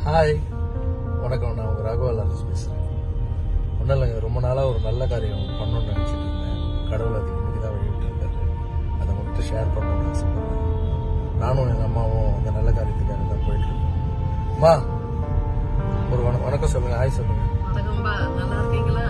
Hi வணக்கம் நான் உங்கள் ராகவா லாரன்ஸ் பேசுகிறேன் ஒன்றும் இல்லைங்க ரொம்ப நாளாக ஒரு நல்ல காரியம் பண்ணணும்னு நினச்சிட்டு இருந்தேன் கடவுள் அதுக்கு இன்னைக்கு தான் வழிவிட்டிருக்காரு அதை உங்கள்கிட்ட ஷேர் பண்ணணும்னு ஆசைப்படுறேன் நானும் எங்கள் அம்மாவும் அந்த நல்ல காரியத்துக்காக தான் போயிட்டுருக்கோம் அம்மா ஒரு வண வணக்கம் சொல்லுங்கள் ஹாய் சொல்லுங்கள் வணக்கம்பா நல்லா இருக்கீங்களா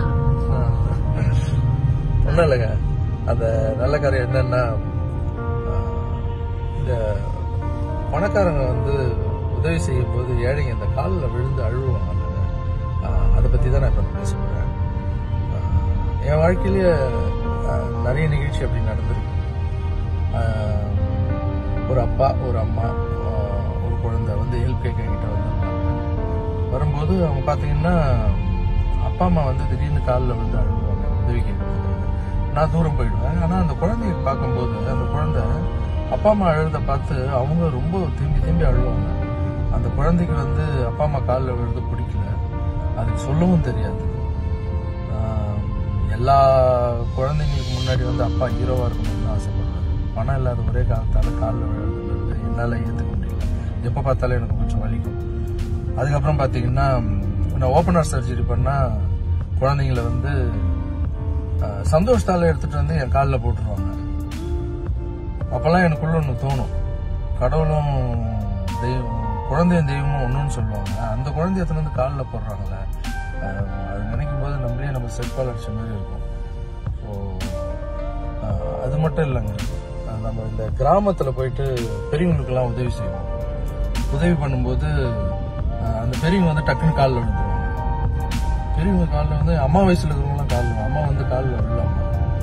ஒன்றும் இல்லைங்க அந்த நல்ல காரியம் என்னன்னா ஆஹ், இந்த பணக்காரங்க வந்து உதவி செய்யும் போது ஏழைங்க இந்த காலில் விழுந்து அழுவாங்க அதை பற்றி தான் நான் இப்போ பேச போகிறேன் என் வாழ்க்கையிலேயே ஆஹ், நிறைய நிகழ்ச்சி அப்படி நடந்திருக்கு ஆஹ், ஒரு அப்பா ஒரு அம்மா ஆஹ், ஒரு குழந்தை வந்து ஹெல்ப் கேட்க என்கிட்ட வந்திருந்தாங்க வரும்போது அவங்க பார்த்தீங்கன்னா அப்பா அம்மா வந்து திடீர்னு காலில் வந்து அழுவாங்க உதவி கேட்கறதுக்கு நான் தூரம் போயிடுவேன் ஆனால் அந்த குழந்தைய பார்க்கும்போது அந்த குழந்தை அப்பா அம்மா அழுத பார்த்து அவங்க ரொம்ப திரும்பி திரும்பி அழுவாங்க அந்த குழந்தைக்கு வந்து அப்பா அம்மா காலில் விழுந்து பிடிக்கல அதுக்கு சொல்லவும் தெரியாது ஆஹ் எல்லா குழந்தைங்களுக்கு முன்னாடி வந்து அப்பா ஹீரோவாக இருக்கணும்னு ஆசைப்படுறாரு பணம் இல்லாத ஒரே காலத்தால் காலில் விழுறது என்னால் ஏற்றுக்க முடியல எப்போ பார்த்தாலும் எனக்கு கொஞ்சம் வலிக்கும் அதுக்கப்புறம் பார்த்தீங்கன்னா நான் ஓப்பனர் சர்ஜரி பண்ணால் குழந்தைங்கள வந்து ஆஹ், சந்தோஷத்தால எடுத்துட்டு வந்து என் காலில் போட்டுருவாங்க அப்போல்லாம் எனக்குள்ள ஒன்று தோணும் கடவுளும் தெய்வம் குழந்தையும் தெய்வமும் ஒன்றுன்னு சொல்லுவாங்க அந்த குழந்தைய எடுத்துட்டு வந்து காலில் போடுறாங்களே ஆஹ், அது நினைக்கும் போது நம்மளே நம்ம செல்ஃபால் அடிச்ச மாதிரி இருக்கும் ஸோ அது மட்டும் இல்லைங்க ஆஹ், நம்ம இந்த கிராமத்தில் போயிட்டு பெரியவங்களுக்கெல்லாம் உதவி செய்வோம் உதவி பண்ணும்போது ஆஹ், அந்த பெரியவங்க வந்து டக்குன்னு காலில் விழுந்துருவாங்க பெரியவங்க காலில் வந்து அம்மா வயசுல இருக்கிறவங்களாம் காலில் விழும். அம்மா வந்து காலில் விழாம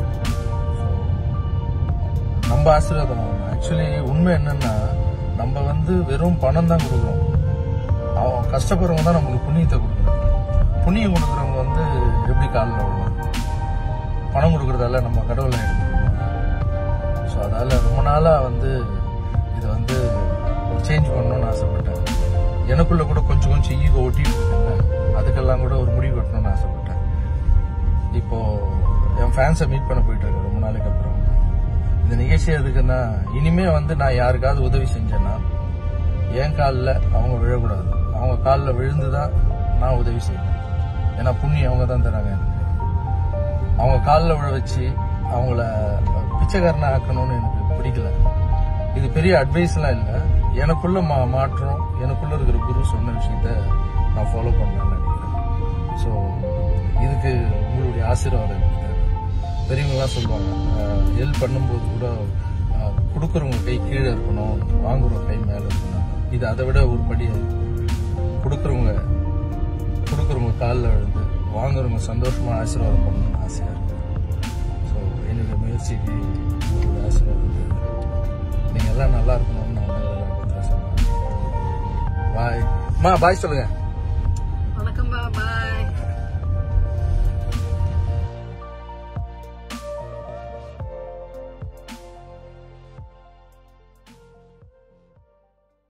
நம்ம ஆசீர்வாதம் ஆக்சுவலி உண்மை என்னன்னா நம்ம வந்து வெறும் பணம் தான் கொடுக்குறோம் அவன் கஷ்டப்படுறவங்க தான் நம்மளுக்கு புண்ணியத்தை கொடுக்குறாங்க புண்ணியம் கொடுக்குறவங்க வந்து எப்படி காலில் விழுவாங்க பணம் கொடுக்குறதால நம்ம கடவுளை எடுத்துக்கணும் ஸோ அதால ரொம்ப நாளாக வந்து இதை வந்து ஒரு சேஞ்ச் பண்ணணும்னு ஆசைப்பட்டேன் எனக்குள்ள கூட கொஞ்சம் கொஞ்சம் ஈகோ ஒட்டிட்டு இருக்குங்க அதுக்கெல்லாம் கூட ஒரு முடிவு கட்டணும்னு ஆசைப்பட்டேன் இப்போ என் ஃபேன்ஸை மீட் பண்ண போயிட்டு இருக்கேன் ரொம்ப நாளைக்கு அப்புறம் இந்த நிகழ்ச்சி எதுக்குன்னா இனிமே வந்து நான் யாருக்காவது உதவி செஞ்சேன்னா என் காலில் அவங்க விழக்கூடாது அவங்க காலில் விழுந்து தான் நான் உதவி செய்வேன் ஏன்னா புண்ணியம் அவங்க தான் தராங்க எனக்கு அவங்க காலில் விழ வச்சு அவங்கள பிச்சைக்காரனை ஆக்கணும்னு எனக்கு பிடிக்கல இது பெரிய அட்வைஸ்லாம் இல்லை எனக்குள்ள மா மாற்றம் எனக்குள்ள இருக்கிற குரு சொன்ன விஷயத்த நான் ஃபாலோ பண்ணலாம்னு நினைக்கிறேன் ஸோ இதுக்கு உங்களுடைய ஆசீர்வாதம் எனக்கு தேவை பெரியவங்கலாம் சொல்லுவாங்க ஹெல்ப் பண்ணும்போது கூட அஹ், கொடுக்கறவங்க கை கீழே இருக்கணும் வாங்குறவங்க கை மேலே இருக்கணும் இது அதை விட ஒரு படி கொடுக்குறவங்க கொடுக்குறவங்க காலில் விழுந்து வாங்குறவங்க சந்தோஷமா ஆசீர்வாதம் பண்ணணும்னு ஆசையாக இருக்கு ஸோ என்னுடைய முயற்சிக்கு உங்களுடைய ஆசீர்வாதம் தேவை நீங்கள் எல்லாம் நல்லா இருக்கணும்னு நான் வந்து எல்லாருக்கும் சொல்லுவேன் பாய் அம்மா பாய் சொல்லுங்கள்